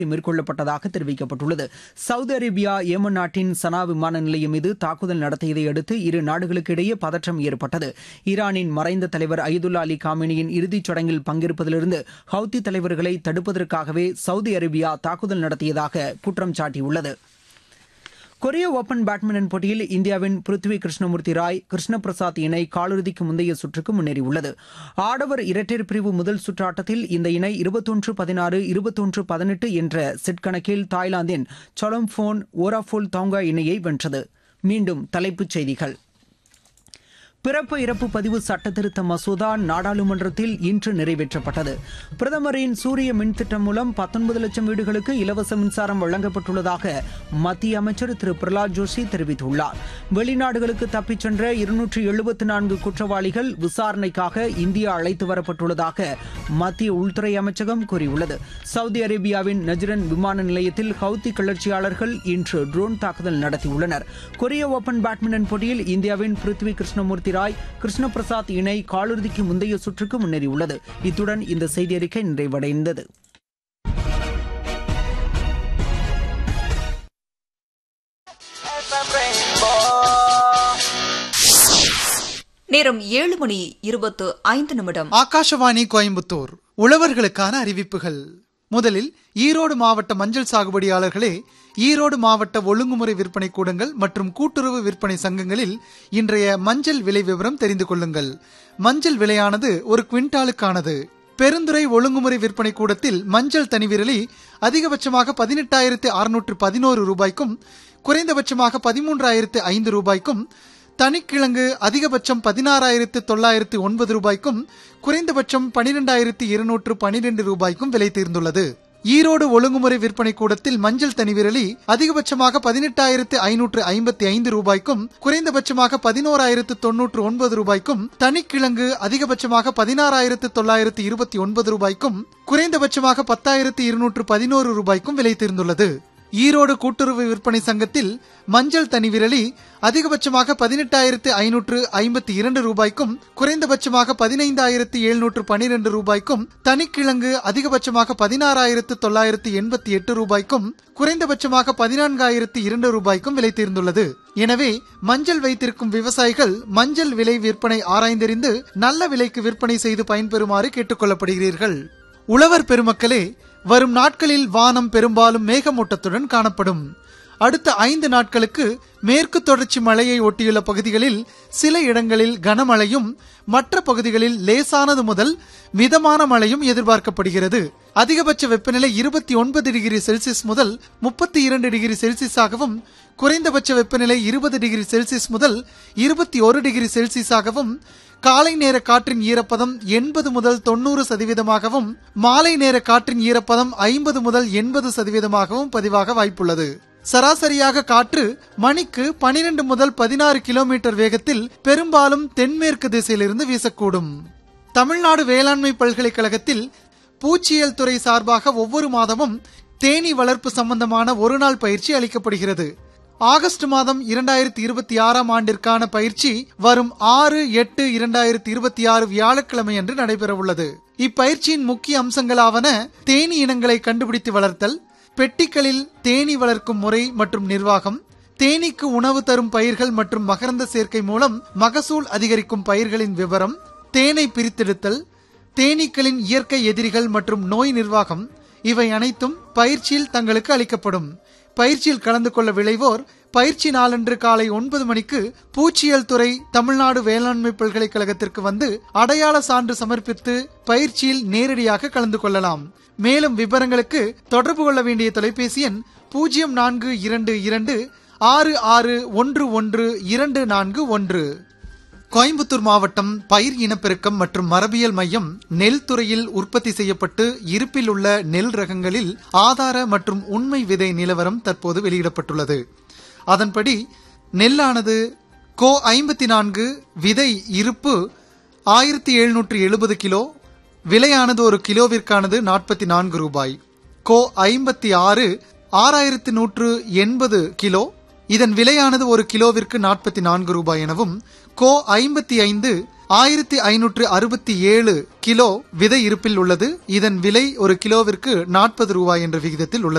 மேற்கொள்ளப்பட்டதாக தெரிவிக்கப்பட்டுள்ளது Saudi Arabia Yemen நாட்டின் சனா விமான நிலையம் மீது தாக்குதல் நடத்தியதை அடுத்து இரு நாடுகளுக்கு இடையே பதற்றம் ஏற்பட்டது ஈரானின் மறைந்த தலைவர் அய்துல்லா அலி காமினியின் இறுதிச் சடங்கில் பங்கேற்பதிலிருந்து ஹவுத்தி தலைவர்களை தடுப்பதற்காகவே சவுதி அரேபியா தாக்குதல் நடத்தியதாக குற்றம் சாட்டியுள்ளது கொரிய ஓபன் பேட்மிண்டன் போட்டியில் இந்தியாவின் பிருத்வி கிருஷ்ணமூர்த்தி ராய் கிருஷ்ண பிரசாத் இணை காலிறுதிக்கு முந்தைய சுற்றுக்கு முன்னேறியுள்ளது ஆடவர் இரட்டையர் பிரிவு முதல் சுற்று ஆட்டத்தில் இந்த இணை இருபத்தொன்று பதினாறு இருபத்தொன்று பதினெட்டு என்ற செட் கணக்கில் தாய்லாந்தின் சொலம்போன் ஓராஃபோல் தாங்கா இணையை வென்றது மீண்டும் தலைப்புச் செய்திகள் பிறப்பு இறப்பு பதிவு சட்டத்திருத்த மசோதா நாடாளுமன்றத்தில் இன்று நிறைவேற்றப்பட்டது பிரதமரின் சூரிய மின் திட்டம் மூலம் பத்தொன்பது லட்சம் வீடுகளுக்கு இலவச மின்சாரம் வழங்கப்பட்டுள்ளதாக மத்திய அமைச்சர் திரு பிரகலாத் ஜோஷி தெரிவித்துள்ளார் வெளிநாடுகளுக்கு தப்பிச் சென்ற இருநூற்று எழுபத்தி நான்கு குற்றவாளிகள் விசாரணைக்காக இந்தியா அழைத்து வரப்பட்டுள்ளதாக மத்திய உள்துறை அமைச்சகம் கூறியுள்ளது சவுதி அரேபியாவின் நஜ்ரன் விமான நிலையத்தில் ஹவுத்தி கிளர்ச்சியாளர்கள் இன்று ட்ரோன் தாக்குதல் நடத்தியுள்ளனர் கொரிய ஓபன் பேட்மிண்டன் போட்டியில் இந்தியாவின் பிருத்வி கிருஷ்ணமூர்த்தி ராய் கிருஷ்ண பிரசாத் இணை காலிறுதிக்கு முந்தைய சுற்றுக்கு முன்னேறியுள்ளது இத்துடன் இந்த செய்தி அறிக்கை நிறைவடைந்தது நேரம் ஏழு மணி இருபத்து ஐந்து நிமிடம் ஆகாஷவாணி கோயம்புத்தூர் உழவர்களுக்கான அறிவிப்புகள் முதலில் ஈரோடு மாவட்ட மஞ்சள் சாகுபடியாளர்களே ஈரோடு மாவட்ட ஒழுங்குமுறை விற்பனை கூடங்கள் மற்றும் கூட்டுறவு விற்பனை சங்கங்களில் இன்றைய மஞ்சள் விலை விவரம் தெரிந்து கொள்ளுங்கள் மஞ்சள் விலையானது ஒரு குவிண்டாலுக்கானது பெருந்துறை ஒழுங்குமுறை விற்பனை கூடத்தில் மஞ்சள் தனிவிரலி அதிகபட்சமாக பதினெட்டாயிரத்து அறுநூற்று பதினோரு ரூபாய்க்கும் குறைந்தபட்சமாக பதிமூன்றாயிரத்து ஐந்து ரூபாய்க்கும் தனிக்கிழங்கு அதிகபட்சம் பதினாறாயிரத்து தொள்ளாயிரத்து ஒன்பது ரூபாய்க்கும் குறைந்தபட்சம் பனிரெண்டாயிரத்து இருநூற்று பனிரெண்டு ரூபாய்க்கும் விலை தீர்ந்துள்ளது ஈரோடு ஒழுங்குமுறை விற்பனை கூடத்தில் மஞ்சள் தனிவிரலி அதிகபட்சமாக பதினெட்டாயிரத்து ஐநூற்று ஐம்பத்தி ஐந்து ரூபாய்க்கும் குறைந்தபட்சமாக பதினோராயிரத்து தொன்னூற்று ஒன்பது ரூபாய்க்கும் தனிக்கிழங்கு அதிகபட்சமாக பதினாறாயிரத்து தொள்ளாயிரத்து இருபத்தி ஒன்பது ரூபாய்க்கும் குறைந்தபட்சமாக பத்தாயிரத்து இருநூற்று பதினோரு ரூபாய்க்கும் விலை தீர்ந்துள்ளது ஈரோடு கூட்டுறவு விற்பனை சங்கத்தில் மஞ்சள் தனி விரலி அதிகபட்சமாக பதினெட்டாயிரத்து ஐநூற்று ஐம்பத்தி இரண்டு ரூபாய்க்கும் குறைந்தபட்சமாக பதினைந்தாயிரத்து எழுநூற்று பனிரெண்டு ரூபாய்க்கும் தனிக்கிழங்கு அதிகபட்சமாக பதினாறாயிரத்து தொள்ளாயிரத்து எண்பத்தி எட்டு ரூபாய்க்கும் குறைந்தபட்சமாக பதினான்காயிரத்து இரண்டு ரூபாய்க்கும் விலை தீர்ந்துள்ளது எனவே மஞ்சள் வைத்திருக்கும் விவசாயிகள் மஞ்சள் விலை விற்பனை ஆராய்ந்தறிந்து நல்ல விலைக்கு விற்பனை செய்து பயன்பெறுமாறு கேட்டுக்கொள்ளப்படுகிறீர்கள் உழவர் பெருமக்களே வரும் நாட்களில் வானம் பெரும்பாலும் மேகமூட்டத்துடன் காணப்படும் அடுத்த ஐந்து நாட்களுக்கு மேற்கு தொடர்ச்சி மலையை ஒட்டியுள்ள பகுதிகளில் சில இடங்களில் கனமழையும் மற்ற பகுதிகளில் லேசானது முதல் மிதமான மழையும் எதிர்பார்க்கப்படுகிறது அதிகபட்ச வெப்பநிலை இருபத்தி ஒன்பது டிகிரி செல்சியஸ் முதல் முப்பத்தி இரண்டு டிகிரி செல்சியஸாகவும் குறைந்தபட்ச வெப்பநிலை இருபது டிகிரி செல்சியஸ் முதல் இருபத்தி ஒரு டிகிரி செல்சியஸாகவும் காலை நேர காற்றின் ஈரப்பதம் எண்பது முதல் தொண்ணூறு சதவீதமாகவும் மாலை நேர காற்றின் ஈரப்பதம் ஐம்பது முதல் எண்பது சதவீதமாகவும் பதிவாக வாய்ப்புள்ளது சராசரியாக காற்று மணிக்கு பனிரெண்டு முதல் பதினாறு கிலோமீட்டர் வேகத்தில் பெரும்பாலும் தென்மேற்கு திசையிலிருந்து வீசக்கூடும் தமிழ்நாடு வேளாண்மை பல்கலைக்கழகத்தில் பூச்சியியல் துறை சார்பாக ஒவ்வொரு மாதமும் தேனி வளர்ப்பு சம்பந்தமான ஒரு நாள் பயிற்சி அளிக்கப்படுகிறது ஆகஸ்ட் மாதம் இரண்டாயிரத்தி இருபத்தி ஆறாம் ஆண்டிற்கான பயிற்சி வரும் ஆறு எட்டு இரண்டாயிரத்தி இருபத்தி ஆறு வியாழக்கிழமை அன்று நடைபெறவுள்ளது இப்பயிற்சியின் முக்கிய அம்சங்களாவன தேனி இனங்களை கண்டுபிடித்து வளர்த்தல் பெட்டிகளில் தேனி வளர்க்கும் முறை மற்றும் நிர்வாகம் தேனீக்கு உணவு தரும் பயிர்கள் மற்றும் மகரந்த சேர்க்கை மூலம் மகசூல் அதிகரிக்கும் பயிர்களின் விவரம் தேனை பிரித்தெடுத்தல் தேனீக்களின் இயற்கை எதிரிகள் மற்றும் நோய் நிர்வாகம் இவை அனைத்தும் பயிற்சியில் தங்களுக்கு அளிக்கப்படும் பயிற்சியில் கலந்து கொள்ள விளைவோர் பயிற்சி நாளன்று காலை ஒன்பது மணிக்கு பூச்சியல் துறை தமிழ்நாடு வேளாண்மை பல்கலைக்கழகத்திற்கு வந்து அடையாள சான்று சமர்ப்பித்து பயிற்சியில் நேரடியாக கலந்து கொள்ளலாம் மேலும் விவரங்களுக்கு தொடர்பு கொள்ள வேண்டிய தொலைபேசி எண் பூஜ்ஜியம் நான்கு இரண்டு இரண்டு ஆறு ஆறு ஒன்று ஒன்று இரண்டு நான்கு ஒன்று கோயம்புத்தூர் மாவட்டம் பயிர் இனப்பெருக்கம் மற்றும் மரபியல் மையம் நெல் துறையில் உற்பத்தி செய்யப்பட்டு இருப்பில் உள்ள நெல் ரகங்களில் ஆதார மற்றும் உண்மை விதை நிலவரம் தற்போது வெளியிடப்பட்டுள்ளது அதன்படி நெல்லானது கோ ஐம்பத்தி நான்கு விதை இருப்பு ஆயிரத்தி எழுநூற்று எழுபது கிலோ விலையானது ஒரு கிலோவிற்கானது நாற்பத்தி நான்கு ரூபாய் கோ ஐம்பத்தி ஆறு ஆறாயிரத்து நூற்று எண்பது கிலோ இதன் விலையானது ஒரு கிலோவிற்கு நாற்பத்தி நான்கு ரூபாய் எனவும் கோ ஐம்பத்தி ஐந்து ஆயிரத்தி ஐநூற்று அறுபத்தி ஏழு கிலோ விதை இருப்பில் உள்ளது இதன் விலை ஒரு கிலோவிற்கு நாற்பது ரூபாய் என்ற விகிதத்தில் உள்ளது